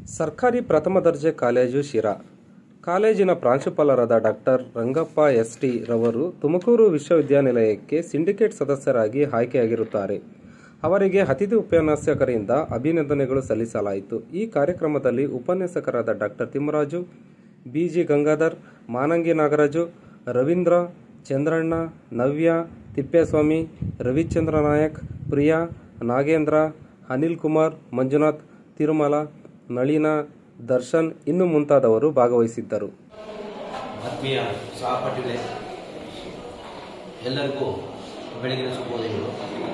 ಸರ್ಕಾರಿ ಪ್ರಥಮ ದರ್ಜೆ ಕಾಲೇಜು ಶಿರಾ ಕಾಲೇಜಿನ ಪ್ರಾಂಶುಪಾಲರಾದ ಡಾಕ್ಟರ್ ರಂಗಪ್ಪ ಎಸ್ ಟಿ ರವರು ತುಮಕೂರು ವಿಶ್ವವಿದ್ಯಾನಿಲಯಕ್ಕೆ ಸಿಂಡಿಕೇಟ್ ಸದಸ್ಯರಾಗಿ ಆಯ್ಕೆಯಾಗಿರುತ್ತಾರೆ ಅವರಿಗೆ ಅತಿಥಿ ಉಪನ್ಯಾಸಕರಿಂದ ಅಭಿನಂದನೆಗಳು ಸಲ್ಲಿಸಲಾಯಿತು ಈ ಕಾರ್ಯಕ್ರಮದಲ್ಲಿ ಉಪನ್ಯಾಸಕರಾದ doctor Thimmaraju B G Gangadhar Manangi Nagaraju Ravindra Chandranna Navya Thippeswamy Ravichandra Nayak Priya Nagendra Anil Kumar Manjunath Tirumala Nalina Darshan ಇನ್ನು ಮುಂತಾದವರು ಭಾಗವಹಿಸಿದ್ದರು ಆತ್ಮೀಯ ಸಹಪಾಠಿಗಳೇ ಎಲ್ಲರಿಗೂ ಬೆಳಗಿನ ಶುಭೋದಯಗಳು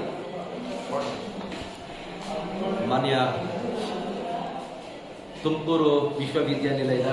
ಮಾನ್ಯ ತುಮಕೂರು ವಿಶ್ವವಿದ್ಯಾನಿಲಯದ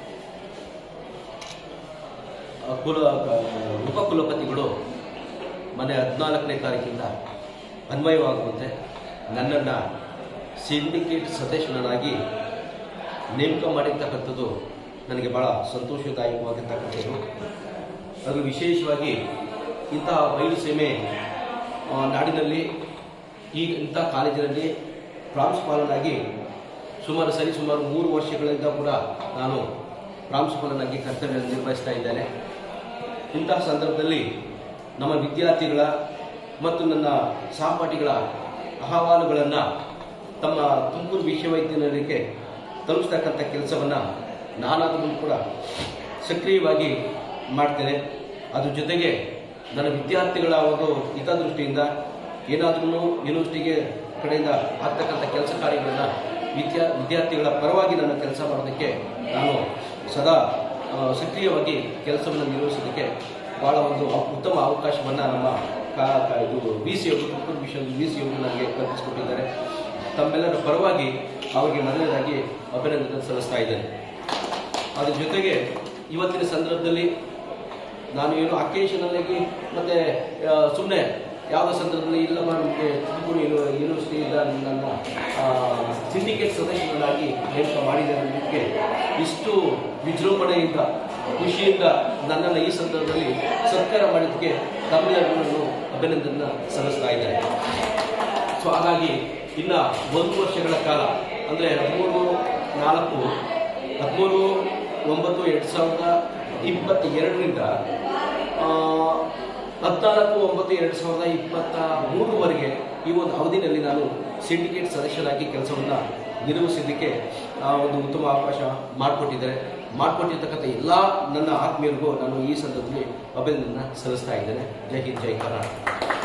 ಅ, ಕುಲ ಕ- ಉಪಕುಲಪತಿಗಳು ಮೊನ್ನೆ ಹದಿನಾಲ್ಕನೇ ತಾರೀಕಿಂದ ಅನ್ವಯವಾಗುವಂತೆ ನನ್ನನ್ನು ಸಿಂಡಿಕೇಟ್ ಸದಸ್ಯನಾಗಿ ನೇಮಕ ಮಾಡಿರ್ತಕ್ಕಂಥದ್ದು ನನಗೆ ಭಾಳ ಸಂತೋಷದಾಯಕವಾಗಿರ್ತಕ್ಕಂಥದ್ದು ಅದು ವಿಶೇಷವಾಗಿ ಇಂತಹ ಬಯಲು ಸೀಮೆ ಆ, ನಾಡಿನಲ್ಲಿ ಈ ಇಂಥ ಕಾಲೇಜಿನಲ್ಲಿ ಪ್ರಾಂಶುಪಾಲನಾಗಿ ಸುಮಾರು ಸರಿ ಸುಮಾರು ಮೂರು ವರ್ಷಗಳಿಂದ ಕೂಡ ನಾನು ಪ್ರಾಂಶುಪಾಲನಾಗಿ ಕರ್ತವ್ಯ ನಿರ್ವಹಿಸ್ತಾ ಇದ್ದೇನೆ ಇಂತಹ ಸಂದರ್ಭದಲ್ಲಿ ನಮ್ಮ ವಿದ್ಯಾರ್ಥಿಗಳ ಮತ್ತು ನನ್ನ ಸಹಪಾಠಿಗಳ ಅಹವಾಲುಗಳನ್ನು ತಮ್ಮ ತುಮಕೂರು ವಿಶ್ವವಿದ್ಯಾನಿಲಯಕ್ಕೆ ತಲುಪಿಸ್ತಕ್ಕಂಥ ಕೆಲಸವನ್ನು ನಾನಾದರೂ ಕೂಡ ಸಕ್ರಿಯವಾಗಿ ಮಾಡ್ತೇನೆ ಅದ್ರ ಜೊತೆಗೆ ನನ್ನ ವಿದ್ಯಾರ್ಥಿಗಳ ಒಂದು ಹಿತದೃಷ್ಟಿಯಿಂದ ಏನಾದ್ರೂ ಯೂನಿವರ್ಸಿಟಿಗೆ ಕಡೆಯಿಂದ ಆಗ್ತಕ್ಕಂಥ ಕೆಲಸ ಕಾರ್ಯಗಳನ್ನು ವಿದ್ಯಾ ವಿದ್ಯಾರ್ಥಿಗಳ ಪರವಾಗಿ ನಾನು ಕೆಲಸ ಮಾಡೋದಕ್ಕೆ ನಾನು ಸದಾ ಆ, ಸಕ್ರಿಯವಾಗಿ ಕೆಲಸವನ್ನು ನಿರ್ವಹಿಸೋದಕ್ಕೆ ಭಾಳ ಒಂದು ಉತ್ತಮ ಅವಕಾಶವನ್ನು ನಮ್ಮ ಕಾ ಕಾ- ಇದು ವಿ ಸಿ ಅವರು ತುಮಕೂರು ವಿಶ್ವ ವಿ ಸಿ ಅವರು ನನಗೆ ಕಲ್ಪಿಸಿಕೊಟ್ಟಿದ್ದಾರೆ ತಮ್ಮೆಲ್ಲರ ಪರವಾಗಿ ಅವರಿಗೆ ಮೊದಲನೇದಾಗಿ ಅಭಿನಂದನೆ ಸಲ್ಲಿಸ್ತಾ ಇದ್ದೇನೆ ಅದ್ರ ಜೊತೆಗೆ ಇವತ್ತಿನ ಸಂದರ್ಭದಲ್ಲಿ ನಾನು ಏನು ಅಕೇಶನಲ್ಲಾಗಿ ಮತ್ತೆ ಸುಮ್ಮನೆ ಯಾವುದೋ ಸಂದರ್ಭದಲ್ಲಿ ಇಲ್ಲಮ್ಮ ನಮಗೆ ತುಮಕೂರು ಯೂನಿ- ಯೂನಿವರ್ಸಿಟಿಯಿಂದ ನನ್ನ ಸಿಂಡಿಕೇಟ್ ಸದಸ್ಯರನ್ನಾಗಿ ನೇಮಕ ಮಾಡಿದ್ದಾರೆ ಅನ್ನೋದಕ್ಕೆ ಇಷ್ಟು ವಿಜೃಂಭಣೆಯಿಂದ ಖುಷಿಯಿಂದ ನನ್ನನ್ನು ಈ ಸಂದರ್ಭದಲ್ಲಿ ಸತ್ಕಾರ ಮಾಡಿದ್ದಕ್ಕೆ ತಮ್ಮೆಲ್ಲರಿಗೂ ನಾನು ಅಭಿನಂದನೆ ಸಲ್ಲಿಸ್ತಾ ಇದ್ದೇನೆ ಸೊ ಹಾಗಾಗಿ ಇನ್ನ ಒಂದು ವರ್ಷಗಳ ಕಾಲ ಅಂದರೆ ಹದಿಮೂರು ನಾಲ್ಕು ಹದಿಮೂರು ಒಂಬತ್ತು ಎರಡು ಸಾವಿರದ ಇಪ್ಪತ್ತ ಎರಡರಿಂದ ಹದಿನಾಲ್ಕು ಒಂಬತ್ತು ಎರಡು ಸಾವಿರದ ಇಪ್ಪತ್ತ ಮೂರವರೆಗೆ ಈ ಒಂದು ಅವಧಿನಲ್ಲಿ ನಾನು ಸಿಂಡಿಕೇಟ್ ಸದಸ್ಯರಾಗಿ ಕೆಲಸವನ್ನು ನಿರ್ವಹಿಸಿದ್ದಕ್ಕೆ ಆ, ಒಂದು ಉತ್ತಮ ಅವಕಾಶ ಮಾಡಿಕೊಟ್ಟಿದ್ದಾರೆ ಮಾಡಿಕೊಟ್ಟಿರ್ತಕ್ಕಂಥ ಎಲ್ಲ ನನ್ನ ಆತ್ಮೀಯರಿಗೂ ನಾನು ಈ ಸಂದರ್ಭದಲ್ಲಿ ಅಭಿನಂದನೆ ಸಲ್ಲಿಸ್ತಾ ಇದ್ದೇನೆ ಜೈ ಹಿಂದ್ ಜೈ ಕರ್ನಾಟಕ